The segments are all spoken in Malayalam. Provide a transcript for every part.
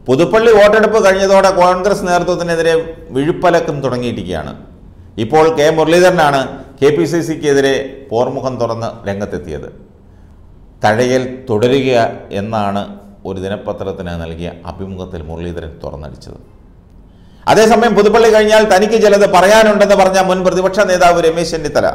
പുതുപ്പള്ളി വോട്ടെടുപ്പ് കഴിഞ്ഞതോടെ കോൺഗ്രസ് നേതൃത്വത്തിനെതിരെ വിഴുപ്പലക്കം തുടങ്ങിയിരിക്കുകയാണ് ഇപ്പോൾ കെ മുരളീധരനാണ് കെ പി സി സിക്കെതിരെ പോർമുഖം തുറന്ന് രംഗത്തെത്തിയത് തഴയൽ തുടരുക എന്നാണ് ഒരു ദിനപത്രത്തിന് നൽകിയ അഭിമുഖത്തിൽ മുരളീധരൻ തുറന്നടിച്ചത് അതേസമയം പുതുപ്പള്ളി കഴിഞ്ഞാൽ തനിക്ക് ചിലത് പറയാനുണ്ടെന്ന് പറഞ്ഞ മുൻ പ്രതിപക്ഷ നേതാവ് രമേശ് ചെന്നിത്തല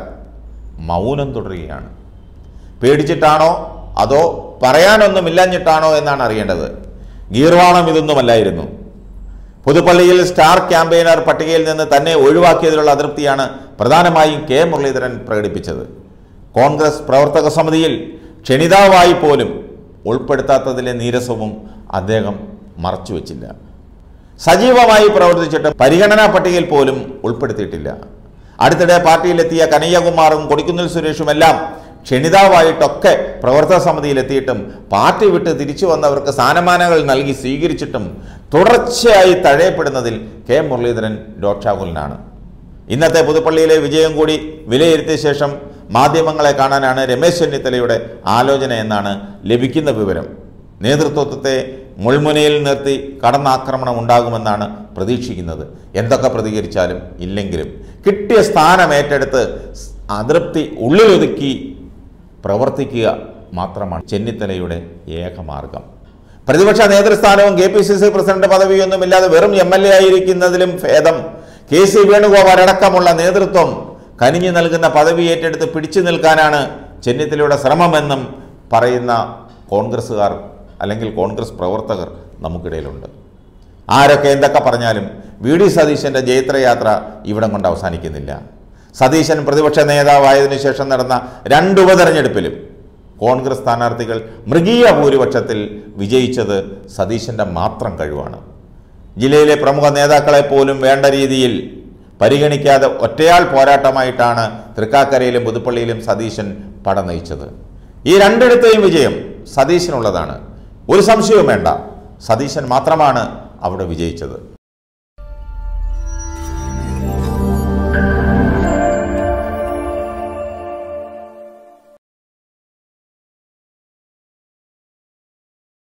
മൗനം തുടരുകയാണ് പേടിച്ചിട്ടാണോ അതോ പറയാനൊന്നുമില്ലഞ്ഞിട്ടാണോ എന്നാണ് അറിയേണ്ടത് ഗീർവാണം ഇതൊന്നുമല്ലായിരുന്നു പുതുപ്പള്ളിയിൽ സ്റ്റാർ ക്യാമ്പയിനർ പട്ടികയിൽ നിന്ന് തന്നെ ഒഴിവാക്കിയതിലുള്ള അതൃപ്തിയാണ് പ്രധാനമായും കെ മുരളീധരൻ പ്രകടിപ്പിച്ചത് കോൺഗ്രസ് പ്രവർത്തക സമിതിയിൽ ക്ഷണിതാവായി പോലും ഉൾപ്പെടുത്താത്തതിലെ നീരസവും അദ്ദേഹം മറച്ചുവെച്ചില്ല സജീവമായി പ്രവർത്തിച്ചിട്ട് പരിഗണനാ പട്ടികയിൽ പോലും ഉൾപ്പെടുത്തിയിട്ടില്ല അടുത്തിടെ പാർട്ടിയിലെത്തിയ കനയ്യകുമാറും കൊടിക്കുന്നിൽ സുരേഷുമെല്ലാം ക്ഷണിതാവായിട്ടൊക്കെ പ്രവർത്തക സമിതിയിലെത്തിയിട്ടും പാർട്ടി വിട്ട് തിരിച്ചു വന്നവർക്ക് സ്ഥാനമാനങ്ങൾ നൽകി സ്വീകരിച്ചിട്ടും തുടർച്ചയായി തഴയപ്പെടുന്നതിൽ കെ മുരളീധരൻ രോക്ഷാകുലനാണ് ഇന്നത്തെ പുതുപ്പള്ളിയിലെ വിജയം കൂടി വിലയിരുത്തിയ ശേഷം മാധ്യമങ്ങളെ കാണാനാണ് രമേശ് ചെന്നിത്തലയുടെ ആലോചന എന്നാണ് ലഭിക്കുന്ന വിവരം നേതൃത്വത്തെ മുൾമുനയിൽ നിർത്തി കടന്നാക്രമണം ഉണ്ടാകുമെന്നാണ് പ്രതീക്ഷിക്കുന്നത് എന്തൊക്കെ പ്രതികരിച്ചാലും ഇല്ലെങ്കിലും കിട്ടിയ സ്ഥാനം ഏറ്റെടുത്ത് അതൃപ്തി ഉള്ളിലൊതുക്കി പ്രവർത്തിക്കുക മാത്രമാണ് ചെന്നിത്തലയുടെ ഏകമാർഗം പ്രതിപക്ഷ നേതൃസ്ഥാനവും K P C C president പദവിയൊന്നുമില്ലാതെ വെറും എം എൽ എ ആയിരിക്കുന്നതിലും ഭേദം കെ സി വേണുഗോപാൽ അടക്കമുള്ള നേതൃത്വം കനിഞ്ഞു നൽകുന്ന പദവി ഏറ്റെടുത്ത് പിടിച്ചു നിൽക്കാനാണ് ചെന്നിത്തലയുടെ ശ്രമമെന്നും പറയുന്ന കോൺഗ്രസ്സുകാർ അല്ലെങ്കിൽ കോൺഗ്രസ് പ്രവർത്തകർ നമുക്കിടയിലുണ്ട് ആരൊക്കെ എന്തൊക്കെ പറഞ്ഞാലും വി ഡി സതീശൻ്റെ ജൈത്രയാത്ര ഇവിടം കൊണ്ട് അവസാനിക്കുന്നില്ല സതീശൻ പ്രതിപക്ഷ നേതാവായതിനു ശേഷം നടന്ന രണ്ട് ഉപതെരഞ്ഞെടുപ്പിലും കോൺഗ്രസ് സ്ഥാനാർത്ഥികൾ മൃഗീയ ഭൂരിപക്ഷത്തിൽ വിജയിച്ചത് സതീശൻ്റെ മാത്രം കഴിവാണ് ജില്ലയിലെ പ്രമുഖ നേതാക്കളെ പോലും വേണ്ട രീതിയിൽ പരിഗണിക്കാതെ ഒറ്റയാൾ പോരാട്ടമായിട്ടാണ് തൃക്കാക്കരയിലും പുതുപ്പള്ളിയിലും സതീശൻ പട നയിച്ചത് ഈ രണ്ടിടത്തെയും വിജയം സതീശനുള്ളതാണ് ഒരു സംശയവും വേണ്ട സതീശൻ മാത്രമാണ് അവിടെ വിജയിച്ചത്